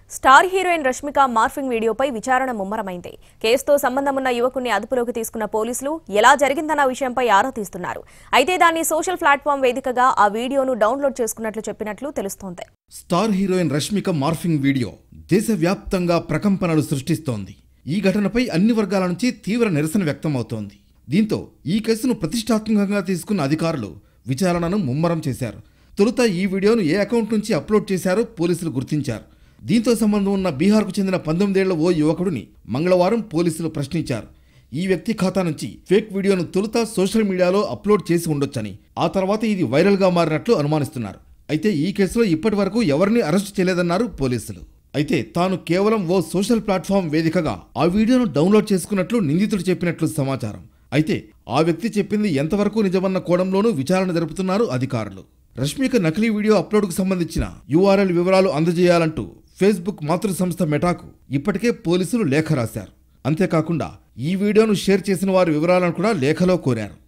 star heroine Rashmika morphing వీడియోపై విచారణ ముమ్మరమైంది కేసుతో సంబంధమున్న యువకుణ్ణి అదుపులోకి తీసుకున్న పోలీసులు ఎలా జరిగిందన్న విషయంపై ఆరా తీస్తున్నారు అయితే దాన్ని సోషల్ ప్లాట్ఫామ్ వేదికగా ఆ వీడియోను డౌన్లోడ్ చేసుకున్నట్లు చెప్పినట్లు తెలుస్తోంది star heroine Rashmika morphing video దేశవ్యాప్తంగా ప్రకంపనలు సృష్టిస్తోంది ఈ ఘటనపై అన్ని వర్గాల నుంచి తీవ్ర నిరసన వ్యక్తమవుతోంది దీంతో ఈ కేసును ప్రతిష్టాత్మకంగా తీసుకున్న అధికారులు విచారణను ముమ్మరం చేశారు తొలుత ఈ వీడియోను ఏ అకౌంట్ నుంచి అప్లోడ్ చేశారో పోలీసులు గుర్తించారు దీంతో సంబంధం ఉన్న బీహార్కు చెందిన పంతొమ్మిదేళ్ల ఓ యువకుడిని మంగళవారం పోలీసులు ప్రశ్నించారు ఈ వ్యక్తి ఖాతా నుంచి ఫేక్ వీడియోను తొలుత సోషల్ మీడియాలో అప్లోడ్ చేసి ఉండొచ్చని ఆ తర్వాత ఇది వైరల్గా మారినట్లు అనుమానిస్తున్నారు అయితే ఈ కేసులో ఇప్పటి వరకు ఎవరిని అరెస్టు చేయలేదన్నారు పోలీసులు అయితే తాను కేవలం ఓ సోషల్ ప్లాట్ఫామ్ వేదికగా ఆ వీడియోను డౌన్లోడ్ చేసుకున్నట్లు నిందితుడు చెప్పినట్లు సమాచారం అయితే ఆ వ్యక్తి చెప్పింది ఎంతవరకు నిజమన్న కోణంలోనూ విచారణ జరుపుతున్నారు అధికారులు రష్మిక నకిలీ వీడియో అప్లోడ్కు సంబంధించిన యూఆర్ఎల్ వివరాలు అందజేయాలంటూ ఫేస్బుక్ మాతృ సంస్థ మెటాకు ఇప్పటికే పోలీసులు లేఖ రాశారు అంతేకాకుండా ఈ వీడియోను షేర్ చేసిన వారి వివరాలను కూడా లేఖలో కోరారు